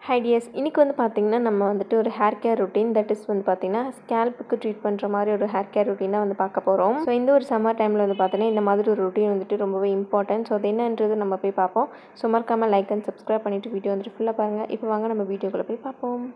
high tears இன்றைக்கி வந்து பார்த்திங்கன்னா நம்ம வந்துட்டு ஒரு hair care routine that is வந்து பார்த்திங்கன்னா ஸ்கேல்ப்புக்கு ட்ரீட் பண்ணுற மாதிரி ஒரு ஹேர் கேர் ரொட்டீன் தான் வந்து பார்க்க போகிறோம் ஸோ இந்த ஒரு சம்மர் டைமில் வந்து பார்த்தீங்கன்னா இந்த மாதிரி ஒரு ரொட்டீன் வந்துட்டு ரொம்பவே இம்பார்ட்டன்ட் ஸோ அது என்னன்றது நம்ம போய் பார்ப்போம் ஸோ மறக்காமல் லைக் அண்ட் சப்ஸ்கிரைப் பண்ணிவிட்டு வீடியோ வந்துட்டு ஃபுல்லாக பாருங்கள் இப்போ வாங்க நம்ம வீடியோக்குள்ளே போய் பார்ப்போம்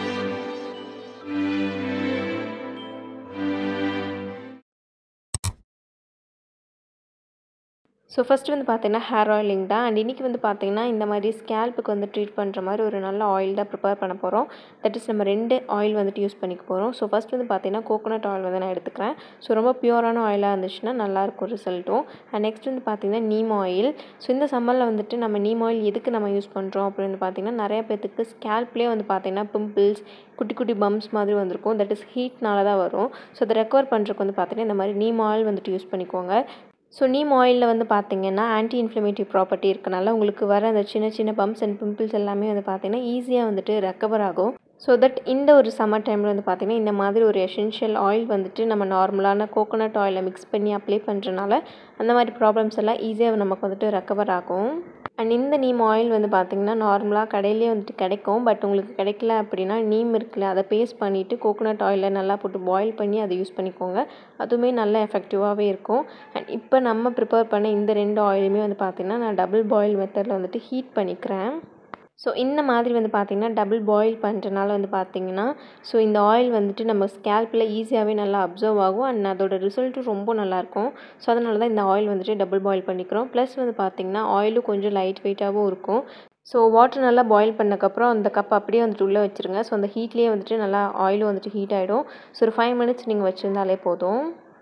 ஸோ ஃபஸ்ட்டு வந்து பார்த்தீங்கன்னா ஹேர் ஆயிலிங் தான் அண்ட் இன்றைக்கி வந்து பார்த்தீங்கன்னா இந்த மாதிரி ஸ்கேல்ப்புக்கு வந்து ட்ரீட் பண்ணுற மாதிரி ஒரு நல்ல ஆயில் தான் ப்ரிப்பேர் பண்ண போகிறோம் தட் இஸ் நம்ம ரெண்டு ஆயில் வந்துட்டு யூஸ் பண்ணிக்க போகிறோம் ஸோ ஃபஸ்ட் வந்து பார்த்தீங்கன்னா கோகோனட் ஆயில் வந்து நான் எடுத்துக்கிறேன் ஸோ ரொம்ப பியூரான ஆயிலாக இருந்துச்சுன்னா நல்லாயிருக்கும் ரிசல்ட்டும் அண்ட் நெக்ஸ்ட் வந்து பார்த்தீங்கன்னா நீம் ஆயில் ஸோ இந்த சம்மரில் வந்துட்டு நம்ம நீம் ஆயில் எதுக்கு நம்ம யூஸ் பண்ணுறோம் அப்படின்னு பார்த்தீங்கன்னா நிறைய பேத்துக்கு ஸ்கேல்ப்லேயே வந்து பார்த்தீங்கன்னா பிம்பிள்ஸ் குட்டி குட்டி பம்ப்ஸ் மாதிரி வந்திருக்கும் தட் இஸ் ஹீட்னால தான் வரும் ஸோ அதை ரெக்கவர் பண்ணுறதுக்கு வந்து பார்த்தீங்கன்னா இந்த மாதிரி நீம் ஆயில் வந்துட்டு யூஸ் பண்ணிக்கோங்க ஸோ நீம் ஆயிலில் வந்து பார்த்திங்கன்னா ஆன்டி இன்ஃப்ளமேட்டிவ் ப்ராப்பர்ட்டி இருக்கனால உங்களுக்கு வர அந்த சின்ன சின்ன பம்ப்ஸ் அண்ட் பிம்பிள்ஸ் எல்லாமே வந்து பார்த்திங்கன்னா ஈஸியாக வந்துட்டு ரெக்கவர் ஆகும் ஸோ தட் இந்த ஒரு சம்மர் டைமில் வந்து பார்த்திங்கன்னா இந்த மாதிரி ஒரு எசென்ஷியல் ஆயில் வந்துட்டு நம்ம நார்மலான கோகோனட் ஆயிலை மிக்ஸ் பண்ணி அப்ளை பண்ணுறனால அந்த மாதிரி ப்ராப்ளம்ஸ் எல்லாம் ஈஸியாக நமக்கு வந்துட்டு ரெக்கவர் ஆகும் அண்ட் இந்த நீம் ஆயில் வந்து பார்த்திங்கன்னா நார்மலாக கடையிலே வந்துட்டு கிடைக்கும் பட் உங்களுக்கு கிடைக்கல அப்படின்னா நீம் இருக்குல்ல அதை பேஸ்ட் பண்ணிவிட்டு கோகோனட் ஆயிலில் நல்லா போட்டு பாயில் பண்ணி அதை யூஸ் பண்ணிக்கோங்க அதுவுமே நல்ல எஃபெக்டிவாகவே இருக்கும் அண்ட் இப்போ நம்ம ப்ரிப்பேர் பண்ண இந்த ரெண்டு ஆயிலுமே வந்து பார்த்திங்கன்னா நான் டபுள் பாயில் மெத்தடில் வந்துட்டு ஹீட் பண்ணிக்கிறேன் ஸோ இந்த மாதிரி வந்து பார்த்திங்கன்னா டபுள் பாயில் பண்ணுறனால வந்து பார்த்திங்கன்னா ஸோ இந்த ஆயில் வந்துட்டு நம்ம ஸ்கேல்பில் ஈஸியாகவே நல்லா அப்சர்வ் ஆகும் அண்ட் அதோட ரிசல்ட்டும் ரொம்ப நல்லாயிருக்கும் ஸோ அதனால தான் இந்த ஆயில் வந்துட்டு டபுள் பாயில் பண்ணிக்கிறோம் ப்ளஸ் வந்து பார்த்திங்கன்னா ஆயிலும் கொஞ்சம் லைட் வெயிட்டாகவும் இருக்கும் ஸோ வாட்டர் நல்லா பாயில் பண்ணக்கப்புறம் அந்த கப் அப்படியே வந்துட்டு உள்ளே வச்சுருங்க ஸோ அந்த ஹீட்லேயே வந்துட்டு நல்லா ஆயிலும் வந்துட்டு ஹீட் ஆகிடும் ஸோ ஒரு ஃபைவ் மினிட்ஸ் நீங்கள் வச்சுருந்தாலே போதும்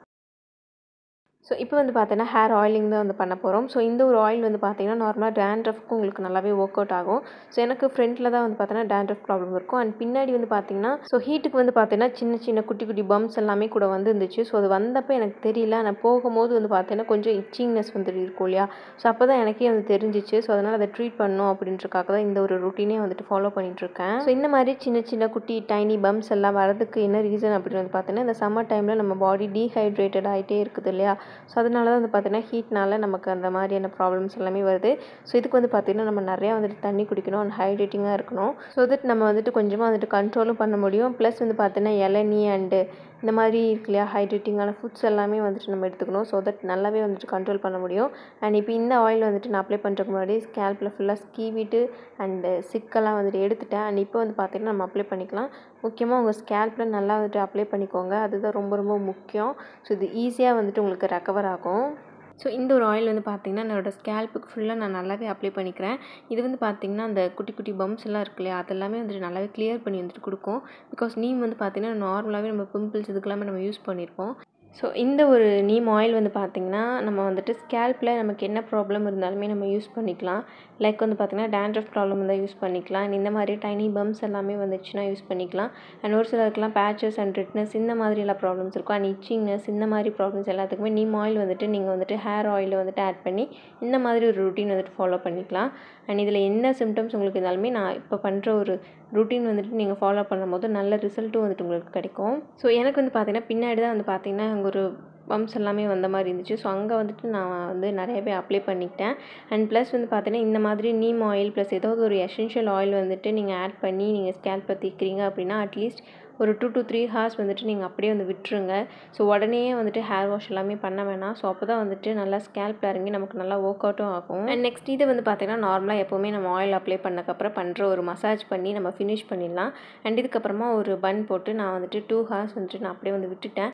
ஸோ இப்போ வந்து பார்த்தீங்கன்னா ஹேர் ஆயிலிங் தான் வந்து பண்ண போகிறோம் ஸோ இந்த ஒரு ஆயில் வந்து பார்த்தீங்கன்னா நார்மலாக டேண்ட்ரஃப்க்கும் உங்களுக்கு நல்லாவே ஒர்க் அவுட் ஆகும் ஸோ எனக்கு ஃப்ரண்ட்டில் தான் வந்து பார்த்தீங்கன்னா டேண்ட்ரஃப் ப்ராப்ளம் இருக்கும் அண்ட் பின்னாடி வந்து பார்த்தீங்கன்னா ஸோ ஹீட்டுக்கு வந்து பார்த்தீங்கன்னா சின்ன சின்ன குட்டி குட்டி பம்ப்ஸ் எல்லாமே கூட வந்து இருந்துச்சு ஸோ அது வந்தப்போ எனக்கு தெரியல நான் போகும்போது வந்து பார்த்தீங்கன்னா கொஞ்சம் இச்சிங்னஸ் வந்துட்டு இருக்கும் இல்லையா ஸோ அப்போ தான் எனக்கே வந்து தெரிஞ்சிச்சு ஸோ அதனால் அதை ட்ரீட் பண்ணணும் அப்படின்றக்காக தான் இந்த ஒரு ருட்டீனே வந்துட்டு ஃபாலோ பண்ணிகிட்ருக்கேன் ஸோ இந்த மாதிரி சின்ன சின்ன குட்டி டைனி பம்ப்ஸ் எல்லாம் வரதுக்கு என்ன ரீசன் அப்படின்னு வந்து பார்த்தீங்கன்னா இந்த சம்மர் டைமில் நம்ம பாடி டீஹைட்ரேட்டட் ஆகிட்டே இருக்குது இல்லையா ஸோ அதனால தான் வந்து பார்த்திங்கன்னா ஹீட்னால நமக்கு அந்த மாதிரியான ப்ராப்ளம்ஸ் எல்லாமே வருது ஸோ இதுக்கு வந்து பார்த்திங்கன்னா நம்ம நிறையா வந்துட்டு தண்ணி குடிக்கணும் அண்ட் ஹைட்ரேட்டிங்காக இருக்கணும் ஸோ தட் நம்ம வந்துட்டு கொஞ்சமாக வந்துட்டு கண்ட்ரோலும் பண்ண முடியும் ப்ளஸ் வந்து பார்த்திங்கன்னா இளநீ அண்டு இந்த மாதிரி இருக்கு இல்லையா ஹைட்ரேட்டிங்கான ஃபுட்ஸ் எல்லாமே வந்துட்டு நம்ம எடுத்துக்கணும் ஸோ தட் நல்லாவே வந்துட்டு கண்ட்ரோல் பண்ண முடியும் அண்ட் இப்போ இந்த ஆயில் வந்துட்டு நான் அப்ளை பண்ணுறதுக்கு முன்னாடி ஸ்கேல்பில் ஃபுல்லாக ஸ்கீவிட்டு அண்டு சிக்கெல்லாம் வந்துட்டு எடுத்துட்டேன் அண்ட் இப்போ வந்து பார்த்திங்கன்னா நம்ம அப்ளை பண்ணிக்கலாம் முக்கியமாக உங்கள் ஸ்கேல்பில் நல்லா வந்துட்டு அப்ளை பண்ணிக்கோங்க அதுதான் ரொம்ப ரொம்ப முக்கியம் ஸோ இது ஈஸியாக வந்துட்டு உங்களுக்கு ரெக்கவர் ஆகும் ஸோ இந்த ஒரு ஆயில் வந்து பார்த்திங்கன்னா என்னோடய ஸ்கேல்ப்புக்கு ஃபுல்லாக நான் நல்லாவே அப்ளை பண்ணிக்கிறேன் இது வந்து பார்த்திங்கன்னா அந்த குட்டி குட்டி பம்ப்ஸ் எல்லாம் இருக்கு இல்லையா அதெல்லாமே வந்துட்டு நல்லாவே கிளியர் பண்ணி வந்துட்டு கொடுக்கும் பிகாஸ் நீம் வந்து பார்த்திங்கன்னா நார்மலாகவே நம்ம பிம்பிள்ஸ் இதுக்கெல்லாமே நம்ம யூஸ் பண்ணியிருப்போம் ஸோ இந்த ஒரு நீம் ஆயில் வந்து பார்த்திங்கன்னா நம்ம வந்துட்டு ஸ்கேல்பில் நமக்கு என்ன ப்ராப்ளம் இருந்தாலுமே நம்ம யூஸ் பண்ணிக்கலாம் லைக் வந்து பார்த்திங்கன்னா டேண்ட்ரஃப் ப்ராப்ளம் இருந்தால் யூஸ் பண்ணிக்கலாம் அண்ட் இந்த மாதிரி டைனி பம்ப்ஸ் எல்லாமே வந்துச்சுன்னா யூஸ் பண்ணிக்கலாம் அண்ட் ஒரு சிலருக்குலாம் பேச்சஸ் அண்ட் ரெட்னஸ் இந்த மாதிரி எல்லாம் ப்ராப்ளம்ஸ் இருக்கும் அண்ட் இச்சிங்னஸ் இந்த மாதிரி ப்ராப்ளம்ஸ் எல்லாத்துக்குமே நீம் ஆயில் வந்துட்டு நீங்கள் வந்துட்டு ஹேர் ஆயில் வந்துட்டு ஆட் பண்ணி இந்த மாதிரி ஒரு ருட்டீன் வந்துட்டு ஃபாலோ பண்ணிக்கலாம் அண்ட் இதில் என்ன சிம்டம்ஸ் உங்களுக்கு இருந்தாலுமே நான் இப்போ பண்ணுற ஒரு ருட்டீன் வந்துட்டு நீங்கள் ஃபாலோ பண்ணும்போது நல்ல ரிசல்ட்டும் வந்துட்டு உங்களுக்கு கிடைக்கும் ஸோ எனக்கு வந்து பார்த்திங்கன்னா பின்னாடி தான் வந்து பார்த்திங்கன்னா அங்கே ஒரு பம்ப்ஸ் எல்லாமே வந்த மாதிரி இருந்துச்சு ஸோ அங்கே வந்துட்டு நான் வந்து நிறையவே அப்ளை பண்ணிக்கிட்டேன் அண்ட் ப்ளஸ் வந்து பார்த்தீங்கன்னா இந்த மாதிரி நீம் ஆயில் ப்ளஸ் ஏதாவது ஒரு எசென்ஷியல் ஆயில் வந்துட்டு நீங்கள் ஆட் பண்ணி நீங்கள் ஸ்கேல்பில் தேய்க்கிறீங்க அப்படின்னா அட்லீஸ்ட் ஒரு டூ டு த்ரீ ஹார்ஸ் வந்துட்டு நீங்கள் அப்படியே வந்து விட்டுருங்க ஸோ உடனே வந்துட்டு ஹேர் வாஷ் எல்லாமே பண்ண வேணாம் ஸோ அப்போ தான் வந்துட்டு நல்லா ஸ்கேல்பில் இறங்கி நமக்கு நல்லா ஒர்க் அவுட்டும் ஆகும் அண்ட் நெக்ஸ்ட் இது வந்து பார்த்திங்கன்னா நார்மலாக எப்போவுமே நம்ம ஆயில் அப்ளை பண்ணக்கப்புறம் பண்ணுற ஒரு மசாஜ் பண்ணி நம்ம ஃபினிஷ் பண்ணிடலாம் அண்ட் இதுக்கப்புறமா ஒரு பன் போட்டு நான் வந்துட்டு டூ ஹார்ஸ் வந்துட்டு நான் அப்படியே வந்து விட்டுட்டேன்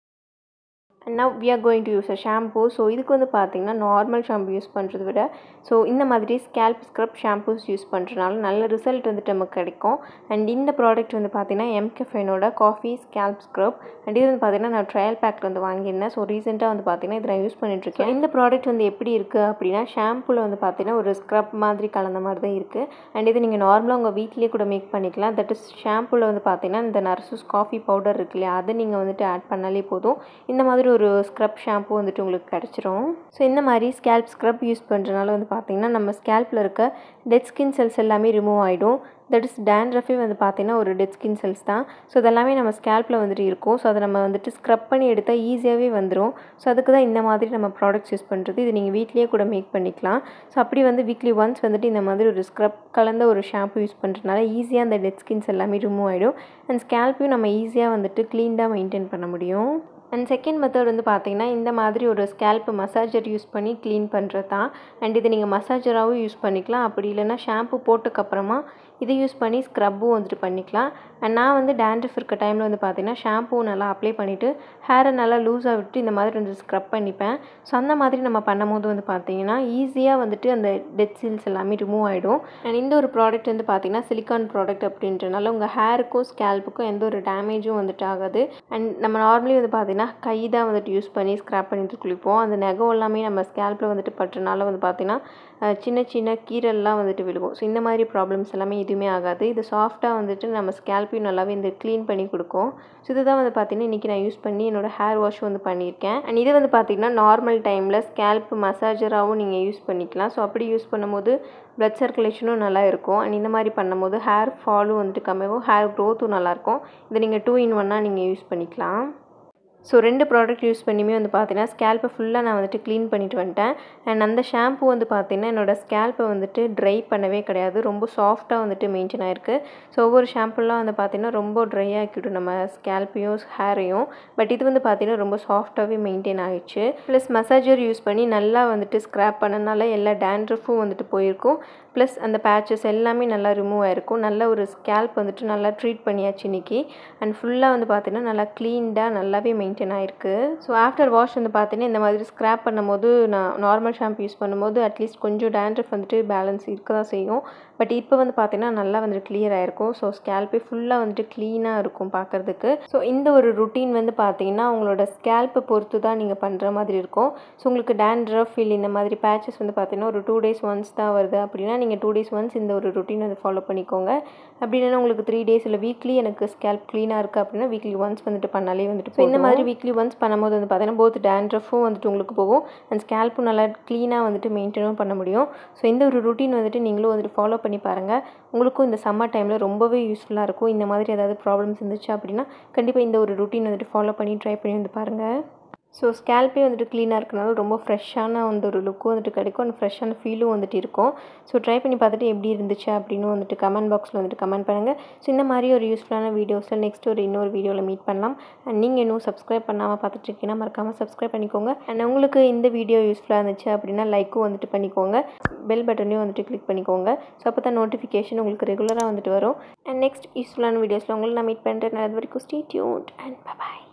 and now we are going to use a shampoo so இதுக்கு வந்து பார்த்திங்கன்னா நார்மல் ஷாம்பு யூஸ் பண்ணுறத விட ஸோ இந்த மாதிரி ஸ்கேல்ப் ஸ்க்ரப் ஷாம்பூஸ் யூஸ் பண்ணுறதுனால நல்ல ரிசல்ட் வந்துட்டு நமக்கு கிடைக்கும் அண்ட் இந்த ப்ராடக்ட் வந்து பார்த்திங்கன்னா எம்கெஃபைனோட காஃபி ஸ்கேல்ப் ஸ்க்ரப் அண்ட் இது வந்து பார்த்திங்கன்னா நான் ட்ரையல் பேக்கில் வந்து வாங்கியிருந்தேன் ஸோ ரீசெண்டாக வந்து பார்த்திங்கன்னா இதை நான் யூஸ் பண்ணிட்டுருக்கேன் இந்த ப்ராடக்ட் வந்து எப்படி இருக்குது அப்படின்னா ஷாம்பூவில் வந்து பார்த்திங்கன்னா ஒரு ஸ்க்ரப் மாதிரி கலந்த மாதிரி தான் இருக்குது அண்ட் இது நீங்கள் நார்மலாக உங்கள் வீட்லேயே கூட மேக் பண்ணிக்கலாம் தட் இஸ் ஷாம்பூவில் வந்து பார்த்திங்கன்னா இந்த நர்சூஸ் காஃபி பவுடர் இருக்கு இல்லையா அதை நீங்கள் வந்துட்டு ஆட் பண்ணாலே போதும் இந்த மாதிரி ஒரு ஸ்க்ரப் ஷாம்பு வந்துட்டு உங்களுக்கு கிடச்சிரும் ஸோ இந்த மாதிரி ஸ்கேல்ப் ஸ்க்ரப் யூஸ் பண்ணுறதுனால வந்து பார்த்திங்கன்னா நம்ம ஸ்கேல்பில் இருக்க டெட் ஸ்கின் செல்ஸ் எல்லாமே ரிமூவ் ஆகிடும் தட் இஸ் டேண்ட்ரஃபே வந்து பார்த்திங்கன்னா ஒரு டெட் ஸ்கின் செல்ஸ் தான் ஸோ அதெல்லாமே நம்ம ஸ்கேல்பில் வந்துட்டு இருக்கும் ஸோ அதை நம்ம வந்துட்டு ஸ்க்ரப் பண்ணி எடுத்தால் ஈஸியாகவே வந்துடும் ஸோ அதுக்கு தான் இந்த மாதிரி நம்ம ப்ராடக்ட்ஸ் யூஸ் பண்ணுறது இது நீங்கள் வீட்லேயே கூட மேக் பண்ணிக்கலாம் ஸோ அப்படி வந்து வீக்லி ஒன்ஸ் வந்துட்டு இந்த மாதிரி ஒரு ஸ்க்ரப் கலந்த ஒரு ஷாம்பு யூஸ் பண்ணுறதுனால ஈஸியாக அந்த டெட் ஸ்கின்ஸ் எல்லாமே ரிமூவ் ஆகிடும் அண்ட் ஸ்கேல்ப்பையும் நம்ம ஈஸியாக வந்துட்டு க்ளீனாக மெயின்டைன் பண்ண முடியும் அண்ட் செகண்ட் மெத்தட் வந்து பார்த்திங்கன்னா இந்த மாதிரி ஒரு ஸ்கேல்ப் மசாஜர் யூஸ் பண்ணி க்ளீன் பண்ணுறது தான் அண்ட் இது நீங்கள் மசாஜராகவும் யூஸ் பண்ணிக்கலாம் அப்படி இல்லைன்னா ஷாம்பு போட்டதுக்கப்புறமா இதை யூஸ் பண்ணி ஸ்க்ரப்பும் வந்துட்டு பண்ணிக்கலாம் அண்ட் நான் வந்து டேண்ட்ரஃப் இருக்க டைமில் வந்து பார்த்திங்கன்னா ஷாம்பூ நல்லா அப்ளை பண்ணிவிட்டு ஹேரை நல்லா லூஸாக விட்டு இந்த மாதிரி வந்து ஸ்க்ரப் பண்ணிப்பேன் ஸோ அந்த மாதிரி நம்ம பண்ணும்போது வந்து பார்த்திங்கன்னா ஈஸியாக வந்துட்டு அந்த டெட் சீல்ஸ் எல்லாமே ரிமூவ் ஆகிடும் அண்ட் இந்த ஒரு ப்ராடக்ட் வந்து பார்த்திங்கன்னா சிலிக்கான் ப்ராடக்ட் அப்படின்றனால உங்கள் ஹேருக்கும் ஸ்கேல்ப்புக்கும் எந்த ஒரு டேமேஜும் வந்துட்டு ஆகாது அண்ட் நம்ம நார்மலி வந்து பார்த்திங்கன்னா கை தான் வந்துட்டு யூஸ் பண்ணி ஸ்க்ராப் பண்ணிட்டு குளிப்போம் அந்த நகம் எல்லாமே நம்ம ஸ்கேல்ப்பில் வந்துட்டு பட்டுறனால வந்து பார்த்திங்கன்னா சின்ன சின்ன கீரல்லாம் வந்துட்டு விழுகும் ஸோ இந்த மாதிரி ப்ராப்ளம்ஸ் எல்லாமே எதுவுமே ஆகாது இது சாஃப்டாக வந்துட்டு நம்ம ஸ்கேல்ப்பையும் நல்லாவே இந்த க்ளீன் பண்ணி கொடுக்கும் ஸோ இதுதான் வந்து பார்த்திங்கன்னா இன்றைக்கி நான் யூஸ் பண்ணி என்னோடய ஹேர் வாஷ் வந்து பண்ணியிருக்கேன் அண்ட் இது வந்து பார்த்திங்கன்னா நார்மல் டைமில் ஸ்கேல்ப் மசாஜராகவும் நீங்கள் யூஸ் பண்ணிக்கலாம் ஸோ அப்படி யூஸ் பண்ணும்போது ப்ளட் சர்க்குலேஷனும் நல்லா இருக்கும் அண்ட் இந்த மாதிரி பண்ணும்போது ஹேர் ஃபாலும் வந்துட்டு கம்மியாகும் ஹேர் க்ரோத்தும் நல்லாயிருக்கும் இதை நீங்கள் டூ இன் ஒன்னாக நீங்கள் யூஸ் பண்ணிக்கலாம் ஸோ ரெண்டு ப்ராடக்ட் யூஸ் பண்ணியுமே வந்து பார்த்தீங்கன்னா ஸ்கேல்ப்பை ஃபுல்லாக நான் வந்துட்டு க்ளீன் பண்ணிட்டு வந்துட்டேன் அண்ட் அந்த ஷாம்பு வந்து பார்த்திங்கன்னா என்னோடய ஸ்கேல்ப்பை வந்துட்டு ட்ரை பண்ணவே கிடையாது ரொம்ப சாஃப்டாக வந்துட்டு மெயின்டைன் ஆயிருக்கு ஸோ ஒவ்வொரு ஷாம்புலாம் வந்து பார்த்திங்கன்னா ரொம்ப ட்ரை ஆக்கிவிடும் நம்ம ஸ்கேல்ப்பையும் ஹேரையும் பட் இது வந்து பார்த்திங்கன்னா ரொம்ப சாஃப்டாகவே மெயின்டைன் ஆகிடுச்சு ப்ளஸ் மசாஜர் யூஸ் பண்ணி நல்லா வந்துட்டு ஸ்க்ராப் பண்ணனால எல்லா டேண்ட்ரஃபும் வந்துட்டு போயிருக்கும் ப்ளஸ் அந்த பேச்சஸ் எல்லாமே நல்லா ரிமூவ் ஆகிருக்கும் நல்ல ஒரு ஸ்கேல்ப் வந்துட்டு நல்லா ட்ரீட் பண்ணியாச்சு இன்றைக்கி அண்ட் ஃபுல்லாக வந்து பார்த்திங்கன்னா நல்லா க்ளீன்டாக நல்லாவே மெயின்டைன் ஆகிருக்கு ஸோ ஆஃப்டர் வாஷ் வந்து பார்த்திங்கன்னா இந்த மாதிரி ஸ்க்ராப் பண்ணும்போது நான் நார்மல் ஷாம்பு யூஸ் பண்ணும்போது அட்லீஸ்ட் கொஞ்சம் டேண்ட்ரஃப் வந்துட்டு பேலன்ஸ் இருக்க தான் செய்யும் பட் இப்போ வந்து பார்த்திங்கன்னா நல்லா வந்துட்டு கிளியர் ஆகிருக்கும் ஸோ ஸ்கேல்ப்பே ஃபுல்லாக வந்துட்டு க்ளீனாக இருக்கும் பார்க்குறதுக்கு ஸோ இந்த ஒரு ருட்டீன் வந்து பார்த்திங்கன்னா உங்களோட ஸ்கேல்ப்பை பொறுத்து தான் நீங்கள் பண்ணுற மாதிரி இருக்கும் ஸோ உங்களுக்கு டேண்ட்ரஃப் இல்லை இந்த மாதிரி பேச்சஸ் வந்து பார்த்திங்கன்னா ஒரு டூ டேஸ் ஒன்ஸ் தான் வருது அப்படின்னா நீங்கள் டூ டேஸ் ஒன்ஸ் இந்த ஒரு ருட்டீன் வந்து ஃபாலோ பண்ணிக்கோங்க அப்படி இல்லைன்னா உங்களுக்கு த்ரீ டேஸ் இல்லை வீக்லி எனக்கு ஸ்கேல்ப் க்ளீனாக இருக்குது அப்படின்னா வீக்லி ஒன்ஸ் வந்துட்டு பண்ணாலே வந்துட்டு ஸோ இந்த மாதிரி வீக்லி ஒன்ஸ் பண்ணும்போது வந்து பார்த்தீங்கன்னா போத் டேண்ட்ரஃபும் வந்துட்டு உங்களுக்கு போகும் அண்ட் ஸ்கேல்ப்பும் நல்லா க்ளீனாக வந்துட்டு மெயின்டைனும் பண்ண முடியும் ஸோ இந்த ஒரு ருட்டீன் வந்துட்டு நீங்களும் வந்துட்டு ஃபாலோ பண்ணி பாருங்கள் உங்களுக்கும் இந்த சம்மர் டைமில் ரொம்பவே யூஸ்ஃபுல்லாக இருக்கும் இந்த மாதிரி ஏதாவது ப்ராப்ளம்ஸ் இருந்துச்சு அப்படின்னா கண்டிப்பாக இந்த ஒரு ருட்டீன் வந்துட்டு ஃபாலோ பண்ணி ட்ரை பண்ணி வந்து பாருங்கள் ஸோ ஸ்கேல்ப்பே வந்துட்டு க்ளீனாக இருக்கனால ரொம்ப ஃப்ரெஷ்ஷான அந்த ஒரு லுக்கும் வந்துட்டு கிடைக்கும் அண்ட் ஃப்ரெஷ்ஷான ஃபீலும் வந்துட்டு இருக்கும் ஸோ ட்ரை பண்ணி பார்த்துட்டு எப்படி இருந்துச்சு அப்படின்னு வந்துட்டு கமெண்ட் பாக்ஸில் வந்துட்டு கமெண்ட் பண்ணுங்கள் ஸோ இந்த மாதிரி ஒரு யூஸ்ஃபுல்லான வீடியோஸில் நெக்ஸ்ட் ஒரு இன்னொரு வீடியோவில் மீட் பண்ணலாம் அண்ட் நீங்கள் இன்னும் சப்ஸ்கிரைப் பண்ணாமல் பார்த்துட்டு இருக்கீங்கன்னா மறக்காமல் சப்ஸ்கிரைப் பண்ணிக்கோங்க அண்ட் உங்களுக்கு இந்த வீடியோ யூஸ்ஃபுல்லாக இருந்துச்சு அப்படின்னா லைக்கும் வந்துட்டு பண்ணிக்கோங்க பெல் பட்டனையும் வந்துட்டு கிளிக் பண்ணிக்கோங்க ஸோ அப்போ தான் நோட்டிஃபிகேஷன் உங்களுக்கு ரெகுலராக வந்துட்டு வரும் அண்ட் நெக்ஸ்ட் யூஸ்ஃபுல்லான வீடியோஸில் உங்களை நான் மீட் பண்ணுறேன் அது வரைக்கும் ஸ்டே டியூன்ட் அண்ட் பாய்